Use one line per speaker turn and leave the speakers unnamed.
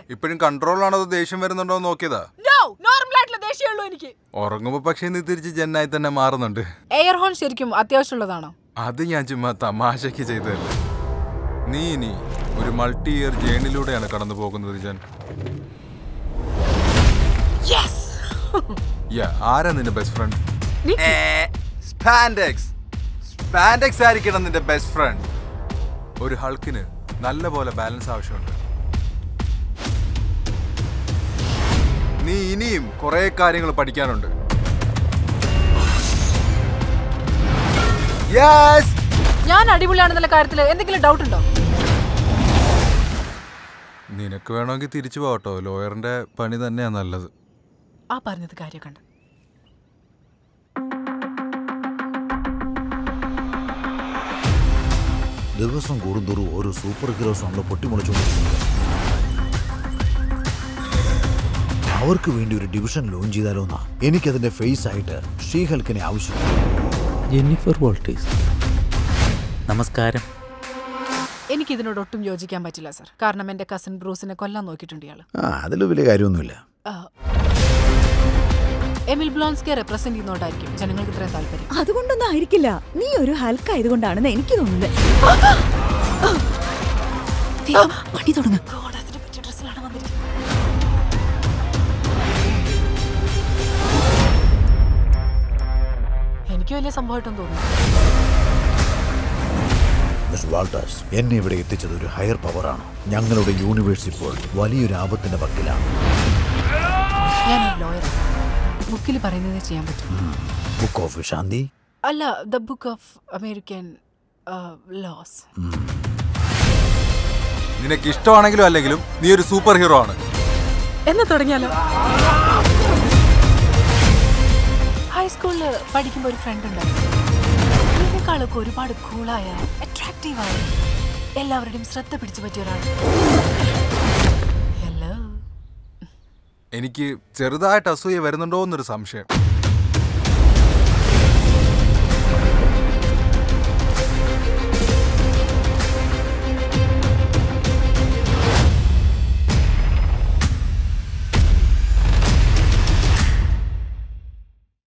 ഇപ്പോഴും കൺട്രോൾ ആണോ അതോ ദേഷ്യം വരുന്നുണ്ടോ എന്ന് നോക്കിയതാ
നോ നോർമൽ ആയിട്ടുള്ള ദേഷ്യമുള്ളൂ എനിക്ക്
ഉറങ്ങുമ്പോ പക്ഷേ നീ തിരിച്ച് ജെന്നായി തന്നെ മാറുന്നുണ്ട്
എയർ ഹോൺ ശരിക്കും അത്യാവശ്യമുള്ളതാണോ
അത് ഞാൻ ചുമ്മാ തമാശക്ക് ചെയ്തതല്ല നീ ഇനി ഒരു മൾട്ടി ഇയർ ജേണിലൂടെയാണ് കടന്നു പോകുന്നത് ജൻ യാ ആരാ നിന്റെ ബെസ്റ്റ് ഫ്രണ്ട് സ്പാൻഡെക്സ് സ്പാൻഡെക്സ് ആയിരിക്കണം നിന്റെ ബെസ്റ്റ് ഫ്രണ്ട് ഒരു ഹൾക്കിന് നല്ല പോലെ ബാലൻസ് ആവശ്യമുണ്ട് നീ ഇനിയും കുറെ കാര്യങ്ങൾ പഠിക്കാനുണ്ട് യെസ്
ഞാൻ അടിപൊളിയാണെന്നുള്ള കാര്യത്തിൽ എന്തെങ്കിലും ഡൗട്ട് ഉണ്ടോ
നിനക്ക് വേണമെങ്കിൽ തിരിച്ചു പോകട്ടോ ലോയറിന്റെ പണി തന്നെയാ നല്ലത്
ആ പറഞ്ഞത് കാര്യം കണ്ട്
ദിവസം കൂടുന്തോറും ഓരോ സൂപ്പർ ഹീറോസ് ആണല്ലോ പൊട്ടിമുളച്ചുകൊണ്ടിരിക്കുന്നത് അവർക്ക് വേണ്ടി ഒരു ഡിവിഷൻ ലോഞ്ച് ചെയ്താലോ എന്നാ എനിക്കതിന്റെ ഫേസ് ആയിട്ട് ഷീഹൽക്കിനെ ആവശ്യം
ജെന്നിഫർ വോൾട്ടേഴ്സ് നമസ്കാരം
എനിക്ക് ഇതിനോട് ഒട്ടും യോജിക്കാൻ പറ്റില്ല സർ കാരണം എന്റെ കസിൻ ബ്രൂസിനെ കൊല്ലാൻ നോക്കിയിട്ടുണ്ട് ഇയാള്
ആ അതിൽ വലിയ കാര്യമൊന്നുമില്ല
ആ. എമിൽ ബ്ലോൺസ്കെ റെപ്രസെന്റ് ചെയ്യുന്നോണ്ടായിരിക്കും ജനങ്ങൾക്ക് ഇത്രയും താല്പര്യം
അതുകൊണ്ടൊന്നും ആയിരിക്കില്ല നീ ഒരു ഹൽക്കായതുകൊണ്ടാണെന്ന് എനിക്ക് തോന്നുന്നത് വേഗം പണി തുടങ്ങ
God, അതിനെ പറ്റിയ ഡ്രസ്സിലാണ് വന്നിരിക്കുന്നത് എനിക്ക് വലിയ സംഭവമായിട്ടൊന്നും തോന്നുന്നു
മിസ് വാൾട്ടേഴ്സ് എന്നെ ഇവിടെ എത്തിച്ചത് ഒരു ഹയർ പവറാണ് ഞങ്ങളുടെ യൂണിവേഴ്സ് ഇപ്പോൾ വലിയൊരു ആപത്തിന്റെ പക്കിലാണ്
ഞാനൊരു ലോയറാണ് ബുക്കിൽ പറയുന്നത് ചെയ്യാൻ പറ്റും
ബുക്ക് ഓഫ് ശാന്തി
അല്ല the book of American laws
നിനക്ക് ഇഷ്ടമാണെങ്കിലും അല്ലെങ്കിലും നീ ഒരു സൂപ്പർ ഹീറോ ആണ്
എന്നാ തുടങ്ങിയാലോ ഹൈസ്കൂളിൽ പഠിക്കുമ്പോൾ ഒരു ഫ്രണ്ട് ഉണ്ടായിരുന്നു ഇതിനേക്കാളൊക്കെ ഒരുപാട് കൂളായ അട്രാക്റ്റീവായ എല്ലാവരുടെയും ശ്രദ്ധ പിടിച്ചു പറ്റിയ ഒരാൾ ഹലോ
എനിക്ക് ചെറുതായിട്ട് അസൂയ വരുന്നുണ്ടോ എന്നൊരു സംശയം